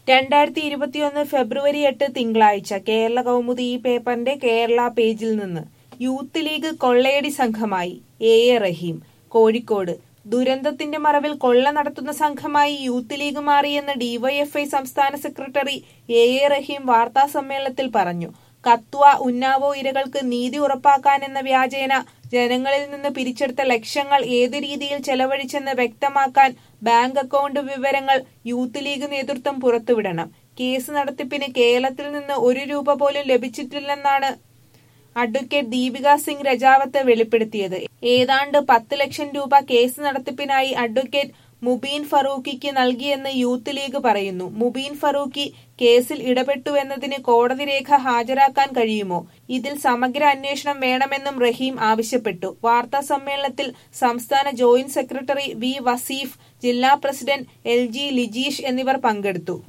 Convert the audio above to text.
രണ്ടായിരത്തി ഇരുപത്തിയൊന്ന് ഫെബ്രുവരി എട്ട് തിങ്കളാഴ്ച കേരള കൗമുദി ഈ പേപ്പറിന്റെ കേരള പേജിൽ നിന്ന് യൂത്ത് ലീഗ് കൊള്ളയടി സംഘമായി എ എ റഹീം കോഴിക്കോട് ദുരന്തത്തിന്റെ മറവിൽ കൊള്ള നടത്തുന്ന സംഘമായി യൂത്ത് ലീഗ് മാറിയെന്ന് ഡിവൈഎഫ്ഐ സംസ്ഥാന സെക്രട്ടറി എ എ റഹീം വാർത്താ സമ്മേളനത്തിൽ പറഞ്ഞു കത്വ ഉന്നാവോ ഇരകൾക്ക് നീതി ഉറപ്പാക്കാനെന്ന വ്യാജേന ജനങ്ങളിൽ നിന്ന് പിരിച്ചെടുത്ത ലക്ഷങ്ങൾ ഏതു രീതിയിൽ ചെലവഴിച്ചെന്ന് വ്യക്തമാക്കാൻ ബാങ്ക് അക്കൗണ്ട് വിവരങ്ങൾ യൂത്ത് ലീഗ് നേതൃത്വം പുറത്തുവിടണം കേസ് നടത്തിപ്പിന് കേരളത്തിൽ നിന്ന് ഒരു രൂപ പോലും ലഭിച്ചിട്ടില്ലെന്നാണ് അഡ്വക്കേറ്റ് ദീപിക സിംഗ് രജാവത്ത് വെളിപ്പെടുത്തിയത് ഏതാണ്ട് പത്ത് ലക്ഷം രൂപ കേസ് നടത്തിപ്പിനായി അഡ്വക്കേറ്റ് മുബീൻ ഫറൂഖിക്ക് നൽകിയെന്ന് യൂത്ത് ലീഗ് പറയുന്നു മുബീൻ ഫറൂഖി കേസിൽ ഇടപെട്ടുവെന്നതിന് കോടതി രേഖ ഹാജരാക്കാൻ കഴിയുമോ ഇതിൽ സമഗ്ര അന്വേഷണം വേണമെന്നും റഹീം ആവശ്യപ്പെട്ടു വാർത്താ സമ്മേളനത്തിൽ സംസ്ഥാന ജോയിന്റ് സെക്രട്ടറി വി വസീഫ് ജില്ലാ പ്രസിഡന്റ് എൽ ജി ലിജീഷ് എന്നിവർ പങ്കെടുത്തു